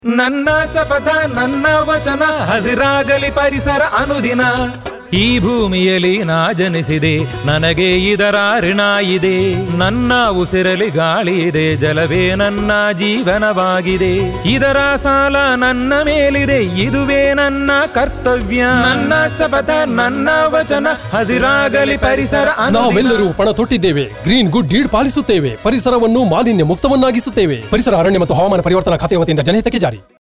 ನನ್ನ ಶಪಥ ನನ್ನ ವಚನ ಹಸಿರಾಗಲಿ ಪರಿಸರ ಅನುದಿನ ಈ ಭೂಮಿಯಲ್ಲಿ ನಾ ಜನಿಸಿದೆ ನನಗೆ ಇದರ ಋಣ ಇದೆ ನನ್ನ ಉಸಿರಲಿ ಗಾಳಿ ಇದೆ ಜಲವೇ ನನ್ನ ಜೀವನವಾಗಿದೆ ಇದರ ಸಾಲ ನನ್ನ ಮೇಲಿದೆ ಇದುವೇ ನನ್ನ ಕರ್ತವ್ಯ ನನ್ನ ಶಪಥ ನನ್ನ ವಚನ ಹಸಿರಾಗಲಿ ಪರಿಸರ ಅನುದಿನ. ನಾವೆಲ್ಲರೂ ಪಣ ತೊಟ್ಟಿದ್ದೇವೆ ಗ್ರೀನ್ ಗುಡ್ ಡೀಡ್ ಪಾಲಿಸುತ್ತೇವೆ ಪರಿಸರವನ್ನು ಮಾಲಿನ್ಯ ಮುಕ್ತವನ್ನಾಗಿಸುತ್ತೇವೆ ಪರಿಸರ ಅರಣ್ಯ ಮತ್ತು ಹವಾಮಾನ ಪರಿವರ್ತನಾ ಖಾತೆ ವತಿಯಿಂದ ಜನಹಿತಕ್ಕೆ ಜಾರಿ